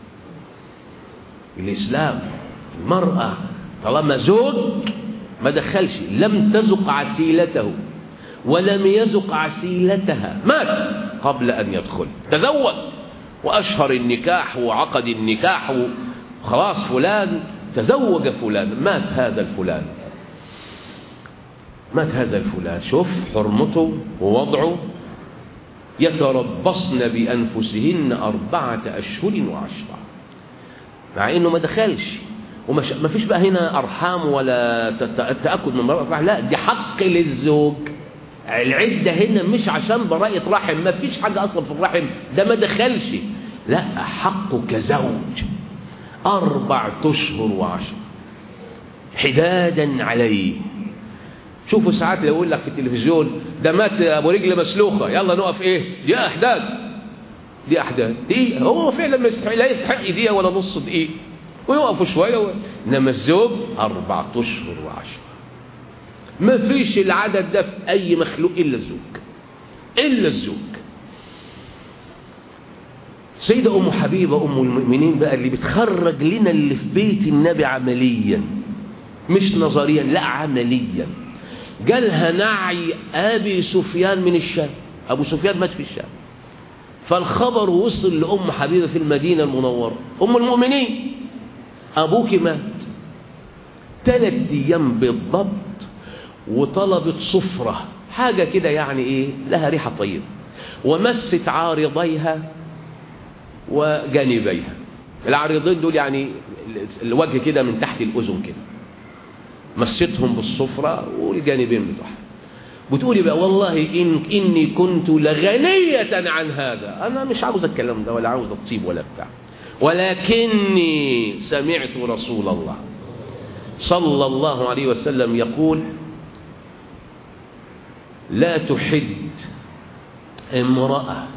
الإسلام المرأة طالما زوج ما دخلش لم تزق عسيلته ولم يزق عسيلتها مات قبل أن يدخل تزوج وأشهر النكاح وعقد النكاح خلاص فلان تزوج فلان مات هذا الفلان مات هذا الفلان شوف حرمته ووضعه يتربصن بأنفسهن أربعة أشهر وعشرة مع إنه ما دخلش وما ما فيش بقى هنا أرحام ولا تأكد من براءة لا دي حق للزوج العدة هنا مش عشان براءة رحم ما فيش حاجة أصلا في الرحم ده ما دخلش لا حقه كزوج أربع أشهر وعشر حدادا عليه شوفوا ساعات لو يقول لك في التلفزيون ده مات ابو رجل مسلوخه يلا نقف ايه دي احداث دي احداث دي هو فعلا ما يستحق لا يستحق دقيقه ولا نص دقيقه ويقفوا شويه و... انما الزوج اربع اشهر وعشره ما فيش العدد ده في اي مخلوق الا الزوج الا الزوج سيدة أم حبيبة أم المؤمنين بقى اللي بتخرج لنا اللي في بيت النبي عمليا مش نظريا لا عمليا جالها نعي أبي سفيان من الشام أبو سفيان مات في الشام فالخبر وصل لأم حبيبة في المدينة المنورة أم المؤمنين أبوك مات ثلاث أيام بالضبط وطلبت صفرة حاجة كده يعني إيه لها ريحة طيبة ومست عارضيها وجانبيها العارضين دول يعني الوجه كده من تحت الأذن كده مستهم بالصفرة والجانبين بتوعها بتقولي بقى والله إن إني كنت لغنية عن هذا أنا مش عاوز الكلام ده ولا عاوز الطيب ولا بتاع ولكني سمعت رسول الله صلى الله عليه وسلم يقول لا تحد امرأة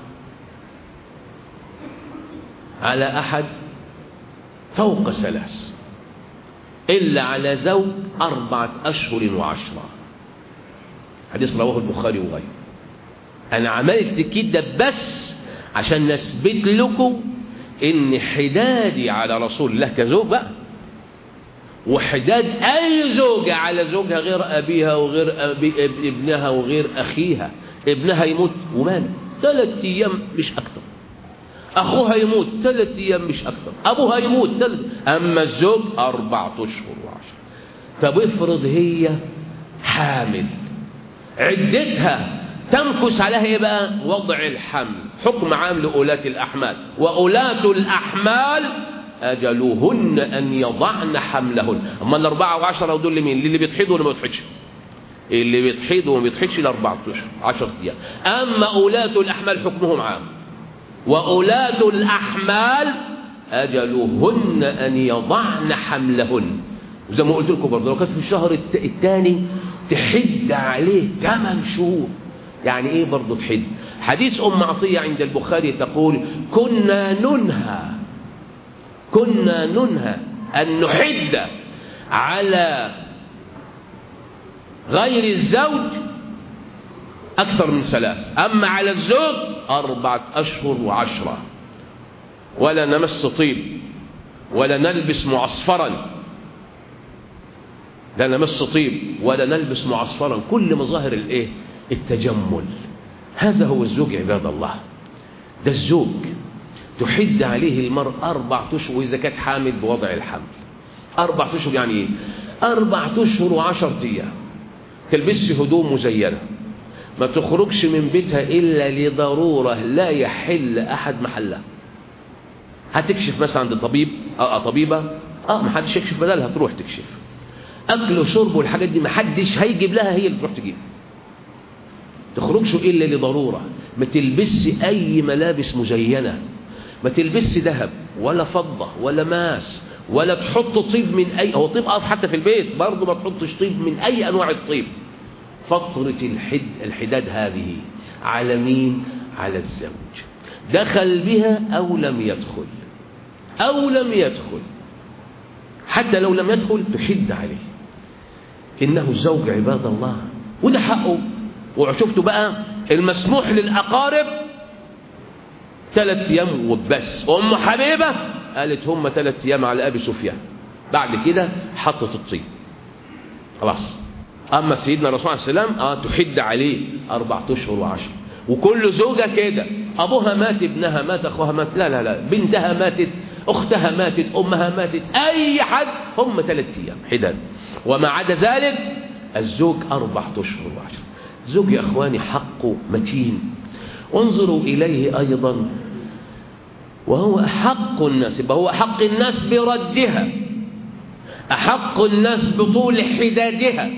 على أحد فوق ثلاث إلا على زوج أربعة أشهر وعشرة حديث رواه البخاري وغيره أنا عملت كده بس عشان نثبت لكم إن حدادي على رسول الله كزوج بقى وحداد أي زوجة على زوجها غير أبيها وغير أبي ابنها وغير أخيها ابنها يموت ومال ثلاث أيام مش أكتر أخوها يموت ثلاث أيام مش أكتر أبوها يموت ثلاث أما الزوج أربعة أشهر وعشر طب افرض هي حامل عدتها تمكس عليها ايه بقى وضع الحمل حكم عام لأولاة الأحمال وأولاة الأحمال أجلهن أن يضعن حملهن أما الأربعة وعشرة دول لمين اللي بيتحيضوا ولا ما بيتحيضش اللي بيتحيضوا وما بيتحيضش الأربعة أشهر عشرة أيام أما أولاة الأحمال حكمهم عام وأولاة الأحمال أجلهن أن يضعن حملهن وزي ما قلت لكم برضه لو كانت في الشهر الثاني تحد عليه 8 شهور يعني ايه برضه تحد حديث ام عطيه عند البخاري تقول كنا ننهى كنا ننهى ان نحد على غير الزوج اكثر من ثلاث اما على الزوج اربعه اشهر وعشره ولا نمس طيب ولا نلبس معصفرا لا نمس طيب ولا نلبس معصفرا كل مظاهر الايه التجمل هذا هو الزوج عباد الله ده الزوج تحد عليه المرء أربع أشهر وإذا كانت حامل بوضع الحمل أربع أشهر يعني إيه؟ أربع أشهر وعشر أيام تلبسش هدوم مزينة ما تخرجش من بيتها إلا لضرورة لا يحل أحد محلها هتكشف مثلا عند طبيب اه طبيبة اه ما حدش يكشف بدلها تروح تكشف أكل وشرب والحاجات دي ما حدش هيجيب لها هي اللي تروح تجيب تخرجش إلا لضرورة ما تلبسش أي ملابس مزينة ما تلبسش ذهب ولا فضة ولا ماس ولا تحط طيب من أي هو طيب أقف حتى في البيت برضه ما تحطش طيب من أي أنواع الطيب فترة الحد الحداد هذه على مين؟ على الزوج دخل بها أو لم يدخل أو لم يدخل حتى لو لم يدخل تحد عليه إنه الزوج عباد الله وده حقه وشفتوا بقى المسموح للأقارب ثلاث أيام وبس أم حبيبة قالت هم ثلاث أيام على أبي سفيان بعد كده حطت الطين خلاص أما سيدنا الرسول عليه السلام آه تحد عليه أربعة أشهر وعشر وكل زوجة كده أبوها مات ابنها مات أخوها مات لا لا لا بنتها ماتت أختها ماتت أمها ماتت أي حد هم ثلاث أيام حداد وما عدا ذلك الزوج أربعة أشهر وعشر زوج يا أخواني حقه متين وانظروا إليه أيضا وهو أحق الناس يبقى هو أحق الناس بردها أحق الناس بطول حدادها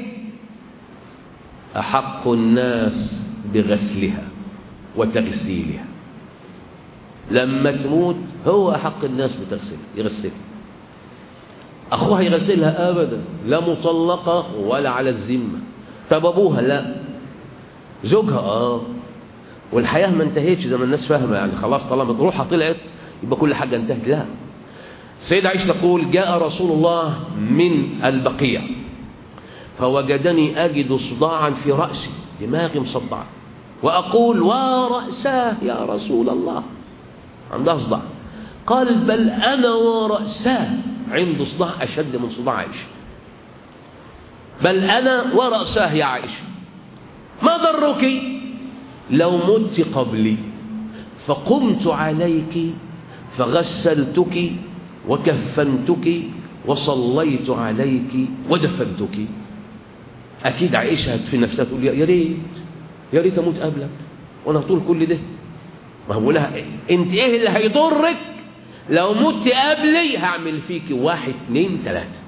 أحق الناس بغسلها وتغسيلها لما تموت هو أحق الناس بتغسلها يغسلها أخوها يغسلها أبدا لا مطلقة ولا على الذمة طب أبوها لا زوجها آه والحياة ما انتهتش زي ما الناس فاهمة يعني خلاص طالما روحها طلعت يبقى كل حاجة انتهت لا سيدة عائشة تقول جاء رسول الله من البقيع فوجدني أجد صداعا في رأسي دماغي مصدعة وأقول ورأساه يا رسول الله عندها صداع قال بل أنا ورأساه عنده صداع أشد من صداع عائشة بل أنا ورأساه يا عائشة ما ضرك لو مت قبلي فقمت عليك فغسلتك وكفنتك وصليت عليك ودفنتك أكيد عائشة في نفسها تقول يا ريت يا ريت أموت قبلك وأنا طول كل ده ما هو لها أنت إيه اللي هيضرك لو مت قبلي هعمل فيك واحد اتنين تلاتة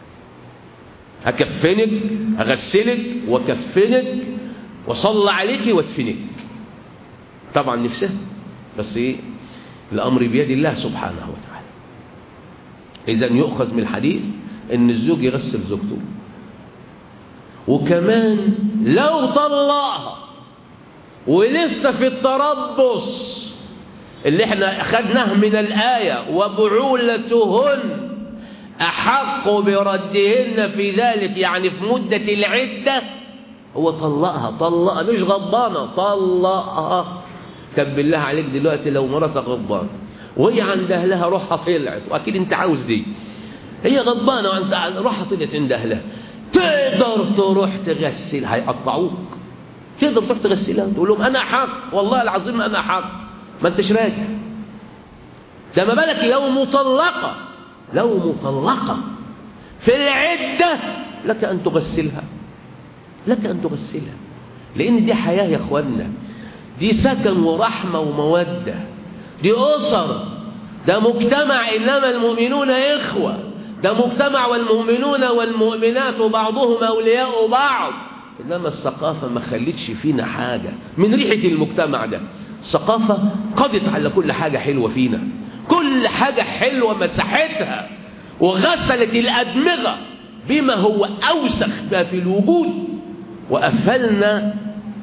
هكفنك هغسلك وكفنك وصلى عليك وادفنك طبعا نفسها بس ايه الامر بيد الله سبحانه وتعالى اذا يؤخذ من الحديث ان الزوج يغسل زوجته وكمان لو طلقها ولسه في التربص اللي احنا اخذناه من الآية وبعولتهن أحق بردهن في ذلك يعني في مدة العدة هو طلقها طلقها مش غضبانة طلقها طب بالله عليك دلوقتي لو مراتك غضبانة وهي عند أهلها روحها طلعت وأكيد أنت عاوز دي هي غضبانة وأنت روحها طلعت عند أهلها تقدر تروح تغسلها هيقطعوك تقدر تروح تغسلها تقول لهم أنا حق والله العظيم أنا حق ما أنتش راجع ده ما بالك لو مطلقة لو مطلقة في العدة لك أن تغسلها لك أن تغسلها لأن دي حياة يا أخوانا دي سكن ورحمة ومودة دي أسر ده مجتمع إنما المؤمنون إخوة ده مجتمع والمؤمنون والمؤمنات بعضهم أولياء بعض إنما الثقافة ما خلتش فينا حاجة من ريحة المجتمع ده الثقافة قضت على كل حاجة حلوة فينا كل حاجة حلوة مسحتها وغسلت الأدمغة بما هو أوسخ ما في الوجود وأفلنا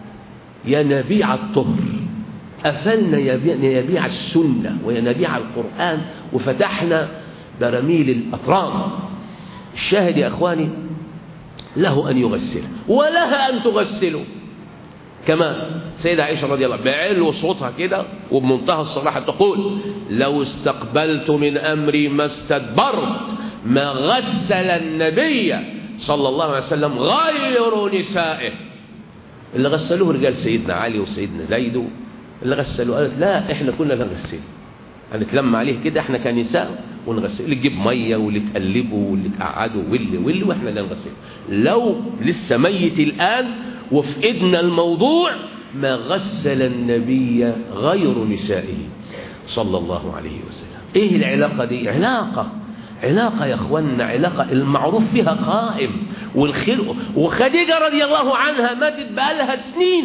ينابيع الطهر أفلنا ينابيع السنة وينابيع القرآن وفتحنا براميل الأطرام الشاهد يا أخواني له أن يغسله ولها أن تغسله كمان سيدة عائشة رضي الله بعلو صوتها كده وبمنتهى الصراحة تقول لو استقبلت من أمري ما استدبرت ما غسل النبي صلى الله عليه وسلم غير نسائه اللي غسلوه رجال سيدنا علي وسيدنا زيد اللي غسلوه قالت لا احنا كنا نغسله هنتلم عليه كده احنا كنساء ونغسله اللي تجيب ميه واللي تقلبه واللي تقعده واللي واللي واحنا اللي نغسله لو لسه ميت الان وفي ايدنا الموضوع ما غسل النبي غير نسائه صلى الله عليه وسلم ايه العلاقه دي علاقه علاقة يا اخوانا علاقة المعروف فيها قائم والخير وخديجة رضي الله عنها ماتت بقالها سنين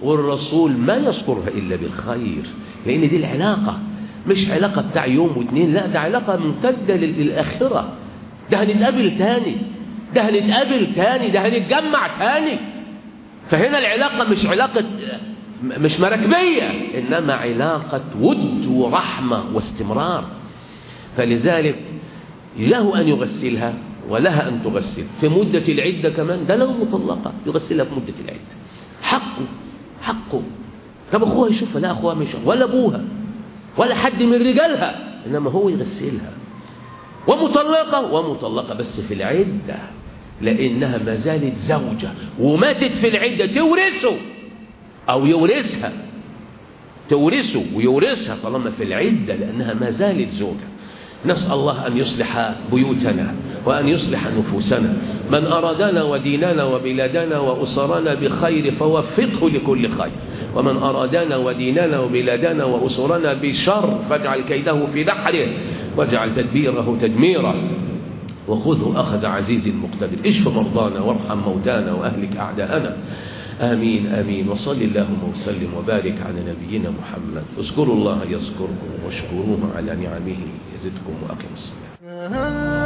والرسول ما يذكرها إلا بالخير لأن دي العلاقة مش علاقة بتاع يوم واثنين لا ده علاقة ممتدة للآخرة ده هنتقابل تاني ده هنتقابل تاني ده هنتجمع تاني فهنا العلاقة مش علاقة مش مراكبية إنما علاقة ود ورحمة واستمرار فلذلك له أن يغسلها ولها أن تغسل في مدة العدة كمان ده لو مطلقة يغسلها في مدة العدة حقه حقه طب أخوها يشوفها لا أخوها مش ولا أبوها ولا حد من رجالها إنما هو يغسلها ومطلقة ومطلقة بس في العدة لأنها ما زالت زوجة وماتت في العدة تورثه أو يورثها تورثه ويورثها طالما في العدة لأنها ما زالت زوجة نسأل الله أن يصلح بيوتنا وأن يصلح نفوسنا من أرادنا وديننا وبلادنا وأسرنا بخير فوفقه لكل خير ومن أرادنا وديننا وبلادنا وأسرنا بشر فاجعل كيده في نحره واجعل تدبيره تدميرا وخذه أخذ عزيز مقتدر اشف مرضانا وارحم موتانا وأهلك أعداءنا آمين آمين وصل اللهم وسلم وبارك على نبينا محمد اذكروا الله يذكركم واشكروه على نعمه يزدكم وأقم الصلاة